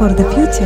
for the future.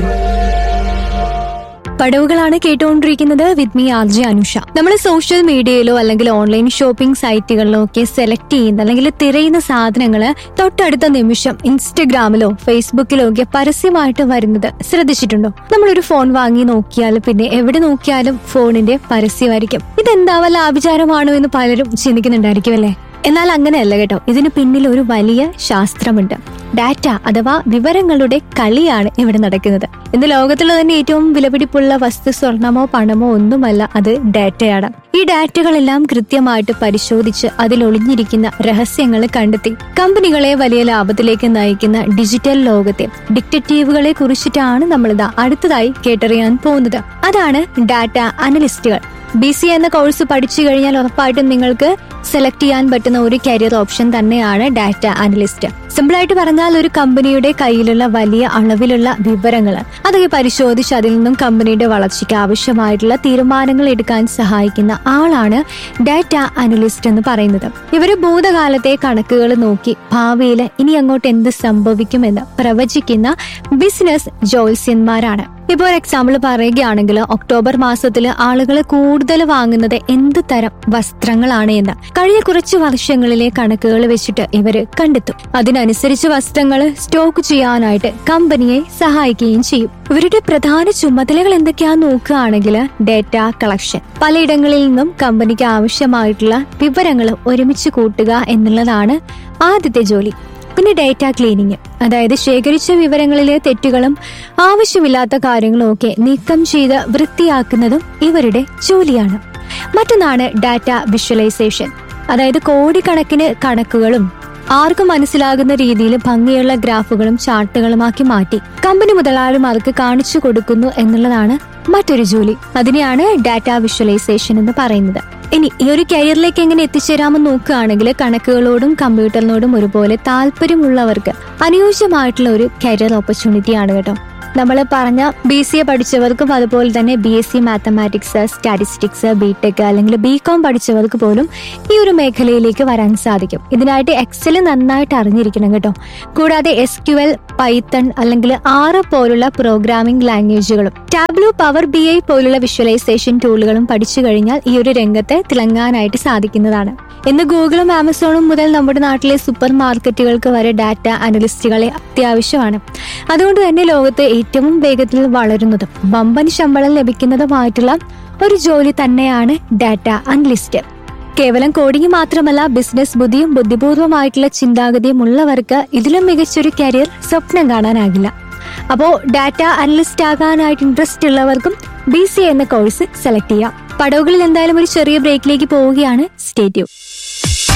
പടവുകളാണ് കേട്ടുകൊണ്ടിരിക്കുന്നത് with me R J Anusha നമ്മൾ സോഷ്യൽ മീഡിയയിലോ അല്ലെങ്കിൽ ഓൺലൈൻ ഷോപ്പിംഗ് സൈറ്റുകളിലോ ഒക്കെ സെലക്ട് ചെയ്യുന്ന അല്ലെങ്കിൽ തിരയുന്ന സാധനങ്ങൾ തൊട്ടടുത്ത നിമിഷം ഇൻസ്റ്റഗ്രാമിലോ ഫേസ്ബുക്കിലോ ഒക്കെ പരസ്യമായിട്ട് വരുന്നത് ശ്രദ്ധിച്ചിട്ടുണ്ടോ നമ്മളൊരു ഫോൺ വാങ്ങി നോക്കിയാൽ പിന്നെ എവിടെ നോക്കിയാലും ഫോണിന്റെ പരസ്യമായിരിക്കും ഇതെന്താ വല്ല ആഭിചാരമാണോ എന്ന് പലരും ചിന്തിക്കുന്നുണ്ടായിരിക്കും അല്ലേ എന്നാൽ അങ്ങനെയല്ല കേട്ടോ ഇതിന് പിന്നിൽ ഒരു വലിയ ശാസ്ത്രമുണ്ട് ഡാറ്റ അഥവാ വിവരങ്ങളുടെ കളിയാണ് ഇവിടെ നടക്കുന്നത് ഇന്ന് ലോകത്തിലെ തന്നെ ഏറ്റവും വിലപിടിപ്പുള്ള വസ്തു സ്വർണമോ പണമോ ഒന്നുമല്ല അത് ഡാറ്റയാണ് ഈ ഡാറ്റകളെല്ലാം കൃത്യമായിട്ട് പരിശോധിച്ച് അതിൽ ഒളിഞ്ഞിരിക്കുന്ന രഹസ്യങ്ങൾ കണ്ടെത്തി കമ്പനികളെ വലിയ ലാഭത്തിലേക്ക് നയിക്കുന്ന ഡിജിറ്റൽ ലോകത്തെ ഡിക്റ്റേറ്റീവുകളെ കുറിച്ചിട്ടാണ് നമ്മളിതാ അടുത്തതായി കേട്ടറിയാൻ പോകുന്നത് അതാണ് ഡാറ്റ അനലിസ്റ്റുകൾ ബി സി എന്ന കോഴ്സ് പഠിച്ചു കഴിഞ്ഞാൽ ഉറപ്പായിട്ടും നിങ്ങൾക്ക് സെലക്ട് ചെയ്യാൻ പറ്റുന്ന ഒരു കരിയർ ഓപ്ഷൻ തന്നെയാണ് ഡാറ്റ അനലിസ്റ്റ് സിമ്പിൾ ആയിട്ട് പറഞ്ഞാൽ ഒരു കമ്പനിയുടെ കയ്യിലുള്ള വലിയ അളവിലുള്ള വിവരങ്ങൾ അതൊക്കെ പരിശോധിച്ച് അതിൽ നിന്നും കമ്പനിയുടെ വളർച്ചയ്ക്ക് ആവശ്യമായിട്ടുള്ള തീരുമാനങ്ങൾ എടുക്കാൻ സഹായിക്കുന്ന ആളാണ് ഡാറ്റ അനലിസ്റ്റ് എന്ന് പറയുന്നത് ഇവര് ഭൂതകാലത്തെ കണക്കുകൾ നോക്കി ഭാവിയിൽ ഇനി അങ്ങോട്ട് എന്ത് സംഭവിക്കുമെന്ന് പ്രവചിക്കുന്ന ബിസിനസ് ജോത്സ്യന്മാരാണ് ഇപ്പോൾ ഒരു എക്സാമ്പിൾ പറയുകയാണെങ്കിൽ ഒക്ടോബർ മാസത്തിൽ ആളുകൾ കൂടുതൽ വാങ്ങുന്നത് എന്ത് തരം വസ്ത്രങ്ങളാണ് എന്ന് കഴിഞ്ഞ കുറച്ച് വർഷങ്ങളിലെ കണക്കുകൾ വെച്ചിട്ട് ഇവര് കണ്ടെത്തും അതിനനുസരിച്ച് വസ്ത്രങ്ങൾ സ്റ്റോക്ക് ചെയ്യാനായിട്ട് കമ്പനിയെ സഹായിക്കുകയും ചെയ്യും ഇവരുടെ പ്രധാന ചുമതലകൾ എന്തൊക്കെയാന്ന് നോക്കുകയാണെങ്കിൽ ഡേറ്റ കളക്ഷൻ പലയിടങ്ങളിൽ നിന്നും കമ്പനിക്ക് ആവശ്യമായിട്ടുള്ള വിവരങ്ങൾ ഒരുമിച്ച് കൂട്ടുക എന്നുള്ളതാണ് ആദ്യത്തെ ജോലി പിന്നെ ഡേറ്റ ക്ലീനിങ് അതായത് ശേഖരിച്ച വിവരങ്ങളിലെ തെറ്റുകളും ആവശ്യമില്ലാത്ത കാര്യങ്ങളും ഒക്കെ നീക്കം ചെയ്ത് വൃത്തിയാക്കുന്നതും ഇവരുടെ ജോലിയാണ് മറ്റൊന്നാണ് ഡാറ്റ വിഷ്വലൈസേഷൻ അതായത് കോടിക്കണക്കിന് കണക്കുകളും ആർക്കും മനസ്സിലാകുന്ന രീതിയിൽ ഭംഗിയുള്ള ഗ്രാഫുകളും ചാർട്ടുകളുമാക്കി മാറ്റി കമ്പനി മുതലാളിമാർക്ക് കാണിച്ചു കൊടുക്കുന്നു എന്നുള്ളതാണ് മറ്റൊരു ജോലി അതിനെയാണ് ഡാറ്റ വിഷ്വലൈസേഷൻ എന്ന് പറയുന്നത് ഇനി ഈ ഒരു കരിയറിലേക്ക് എങ്ങനെ എത്തിച്ചേരാമെന്ന് നോക്കുകയാണെങ്കിൽ കണക്കുകളോടും കമ്പ്യൂട്ടറിനോടും ഒരുപോലെ താല്പര്യമുള്ളവർക്ക് അനുയോജ്യമായിട്ടുള്ള ഒരു കരിയർ ഓപ്പർച്യൂണിറ്റിയാണ് കേട്ടോ നമ്മൾ പറഞ്ഞ ബി സി എ പഠിച്ചവർക്കും അതുപോലെ തന്നെ B S C mathematics statistics B tech അല്ലെങ്കിൽ ബി കോം പഠിച്ചവർക്ക് പോലും ഈ ഒരു മേഖലയിലേക്ക് വരാൻ സാധിക്കും ഇതിനായിട്ട് എക്സൽ നന്നായിട്ട് അറിഞ്ഞിരിക്കണം കേട്ടോ കൂടാതെ എസ് ക്യു എൽ പൈത്തൺ അല്ലെങ്കിൽ ആറ് പോലുള്ള പ്രോഗ്രാമിംഗ് ലാംഗ്വേജുകളും ടാബ്ലു പവർ ബി ഐ പോലുള്ള വിഷ്വലൈസേഷൻ ടൂളുകളും പഠിച്ചു കഴിഞ്ഞാൽ ഈ ഒരു രംഗത്ത് തിളങ്ങാനായിട്ട് സാധിക്കുന്നതാണ് ഇന്ന് ഗൂഗിളും ആമസോണും മുതൽ നമ്മുടെ നാട്ടിലെ സൂപ്പർ മാർക്കറ്റുകൾക്ക് വരെ ഡാറ്റ അനലിസ്റ്റുകളെ അത്യാവശ്യമാണ് അതുകൊണ്ട് തന്നെ ലോകത്ത് ഏറ്റവും വേഗത്തിൽ വളരുന്നതും വമ്പൻ ശമ്പളം ലഭിക്കുന്നതുമായിട്ടുള്ള ഒരു ജോലി തന്നെയാണ് ഡാറ്റ അനലിസ്റ്റ് കേവലം കോഡിംഗ് മാത്രമല്ല ബിസിനസ് ബുദ്ധിയും ബുദ്ധിപൂർവമായിട്ടുള്ള ചിന്താഗതിയും ഉള്ളവർക്ക് ഇതിലും മികച്ചൊരു കരിയർ സ്വപ്നം കാണാനാകില്ല അപ്പോ ഡാറ്റ അനലിസ്റ്റ് ആകാനായിട്ട് ഇൻട്രസ്റ്റ് ഉള്ളവർക്കും ബി സി എന്ന കോഴ്സ് സെലക്ട് ചെയ്യാം പടവുകളിൽ എന്തായാലും ഒരു ചെറിയ ബ്രേക്കിലേക്ക് പോവുകയാണ് സ്റ്റേറ്റ്യൂ